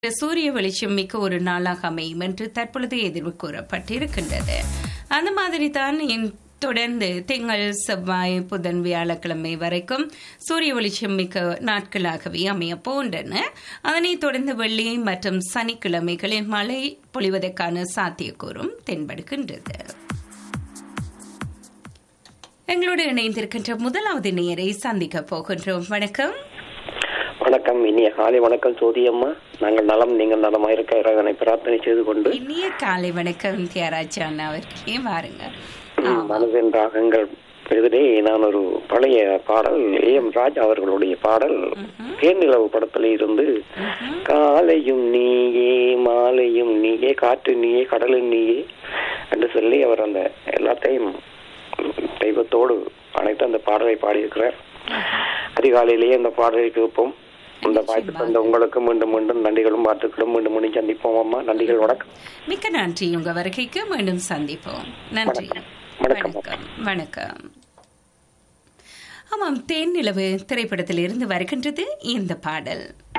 சூரிய வெளிச்சம் மிக்க ஒரு நாளாக அமையும் என்று தற்பொழுது எதிர்வு கூறப்பட்டிருக்கின்றது அந்த மாதிரி தான் இன்- தொடர்ந்து திங்கள் செவ்வாய் புதன் வியாழக்கிழமை வரைக்கும் சூரிய வெளிச்சம் மிக்க நாட்களாகவே அமைய போன்றன அதனைத் தொடர்ந்து வெள்ளி மற்றும் சனிக்கிழமைகளில் மழை பொழிவதற்கான சாத்தியக்கூறும் தென்படுகின்றது எங்களோடு இணைந்திருக்கின்ற முதலாவது நேரை சந்திக்க போகின்றோம் வணக்கம் வணக்கம் இனிய காலை வணக்கம் சோதி அம்மா நாங்கள் நலம் நீங்கள் நலமாயிருக்க இறைவனை பிரார்த்தனை செய்து கொண்டு இனிய காலை வணக்கம் தியாராஜா அண்ணா அவர்களே வாருங்க ம், மனதின் ராகங்கள் எதிரே நான் ஒரு பழைய பாடல் ஏ எம் ராஜா அவர்களுடைய பாடல் தேனிலவு படத்துல இருந்து காலையும் நீயே மாலையும் நீயே காற்று நீயே கடலும் நீயே என்று சொல்லி அவர் அந்த எல்லாத்தையும் தெய்வத்தோடு அனைத்து அந்த பாடலை பாடியிருக்கிறார் அதிகாலையிலேயே அந்த பாடலை கேட்போம் இந்த வாய்ப்பு தந்த உங்களுக்கு மீண்டும் மீண்டும் நன்றிகளும் வாழ்த்துக்களும் மீண்டும் மீண்டும் சந்திப்போம் அம்மா நன்றிகள் வணக்கம் மிக்க நன்றி உங்க வருகைக்கு மீண்டும் சந்திப்போம் நன்றி வணக்கம். வணக்கம் வணக்கம் ஆமாம் தேன் நிலவு திரைப்படத்தில் இருந்து வருகின்றது இந்த பாடல்